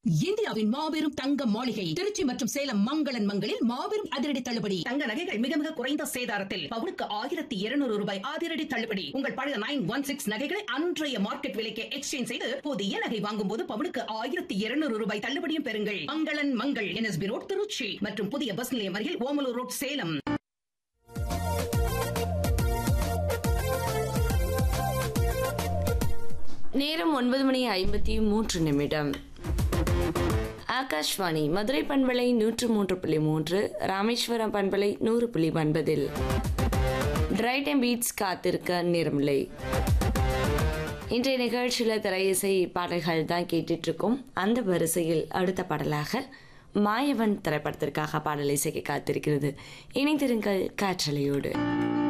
இந்தியாவின் மாபெரும் தங்க மாளிகை திருச்சி மற்றும் சேலம் மங்களன் மங்களில் மாபெரும் அதிரடி தள்ளுபடி தங்க நகைகள் மிக மிக குறைந்த சேதாரத்தில் பவுனுக்கு ஆயிரத்தி இருநூறு ரூபாய் அதிரடி தள்ளுபடி உங்கள் பழைய நைன் ஒன் சிக்ஸ் நகைகளை அன்றைய மார்க்கெட் விலைக்கு எக்ஸ்சேஞ்ச் செய்து புதிய நகை வாங்கும் போது பவுனுக்கு ஆயிரத்தி இருநூறு ரூபாய் தள்ளுபடியும் பெறுங்கள் மங்களன் மங்கள் என்எஸ்பி ரோட் திருச்சி மற்றும் புதிய பஸ் நிலையம் அருகில் ஓமலூர் ரோட் சேலம் நேரம் ஒன்பது மணி ஐம்பத்தி மூன்று நிமிடம் ஆகாஷ்வாணி மதுரை பண்பலை நூற்று மூன்று புள்ளி மூன்று ராமேஸ்வரம் பண்பலை நூறு புள்ளி ஒன்பதில் ட்ரை டைம் பீட்ஸ் காத்திருக்க நேரமில்லை இன்றைய நிகழ்ச்சியில் திரையிசை பாடல்கள் தான் கேட்டுட்டு இருக்கோம் அந்த வரிசையில் அடுத்த பாடலாக மாயவன் திரைப்படத்திற்காக பாடல் இசைக்கு காத்திருக்கிறது இணைந்திருங்கள் காற்றலையோடு